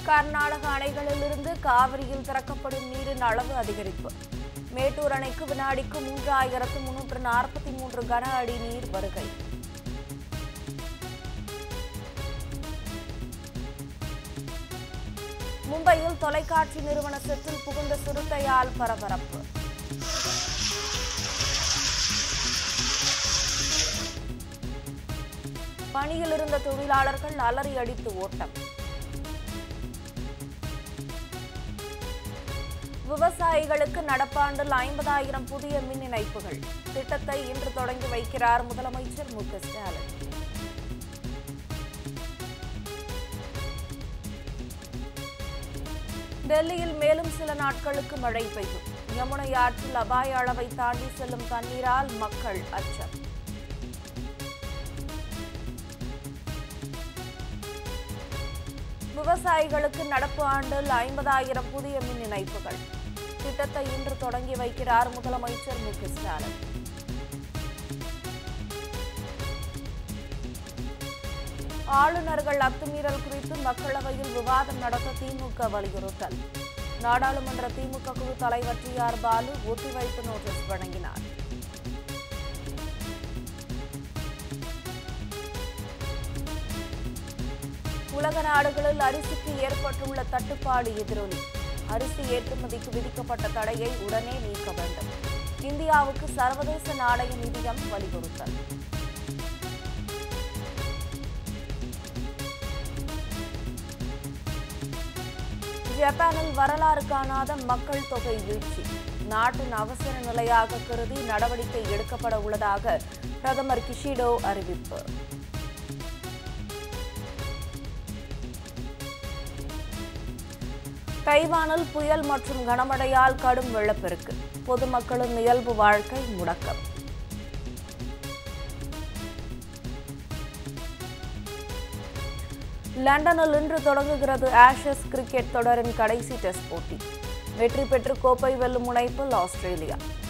கர்நாடக அணைகளிலிருந்து காவிரியில் திறக்கப்படும் நீரின் அளவு அதிகரிப்பு மேட்டூர் அணைக்கு வினாடிக்கு மூன்றாயிரத்து முன்னூற்று நாற்பத்தி மூன்று கன அடி நீர் வருகை மும்பையில் தொலைக்காட்சி நிறுவன செட்டில் புகுந்த சிறுத்தையால் பரபரப்பு பணியில் இருந்த தொழிலாளர்கள் அலறி அடித்து ஓட்டம் விவசாயிகளுக்கு நடப்பாண்டில் ஐம்பதாயிரம் புதிய மின் இணைப்புகள் திட்டத்தை இன்று தொடங்கி வைக்கிறார் முதலமைச்சர் மு க ஸ்டாலின் டெல்லியில் மேலும் சில நாட்களுக்கு மழை பெய்யும் யமுனை ஆற்றில் அபாய அளவை தாண்டி செல்லும் தண்ணீரால் மக்கள் அச்சம் விவசாயிகளுக்கு நடப்பு ஆண்டில் ஐம்பதாயிரம் புதிய மின் இணைப்புகள் திட்டத்தை இன்று தொடங்கி வைக்கிறார் முதலமைச்சர் மு க ஸ்டாலின் ஆளுநர்கள் அத்துமீறல் குறித்து மக்களவையில் விவாதம் நடத்த திமுக வலியுறுத்தல் நாடாளுமன்ற திமுக குழு தலைவர் டி ஆர் பாலு ஒத்திவைப்பு நோட்டீஸ் வழங்கினார் உலக நாடுகளில் அரிசிக்கு ஏற்பட்டுள்ள தட்டுப்பாடு எதிரொலி அரிசி ஏற்றுமதிக்கு விதிக்கப்பட்ட தடையை உடனே நீக்க வேண்டும் இந்தியாவுக்கு சர்வதேச நாணய நிதியம் வலியுறுத்தல் ஜப்பானில் வரலாறு காணாத மக்கள் தொகை வீழ்ச்சி நாட்டின் அவசர நிலையாக கருதி நடவடிக்கை எடுக்கப்பட உள்ளதாக பிரதமர் கிஷிடோ அறிவிப்பு தைவானில் புயல் மற்றும் கனமழையால் கடும் வெள்ளப்பெருக்கு பொதுமக்களின் இயல்பு வாழ்க்கை முடக்கம் லண்டனில் இன்று தொடங்குகிறது ஆஷஸ் கிரிக்கெட் தொடரின் கடைசி டெஸ்ட் போட்டி வெற்றி பெற்று கோப்பை வெல்லும் முனைப்பில் ஆஸ்திரேலியா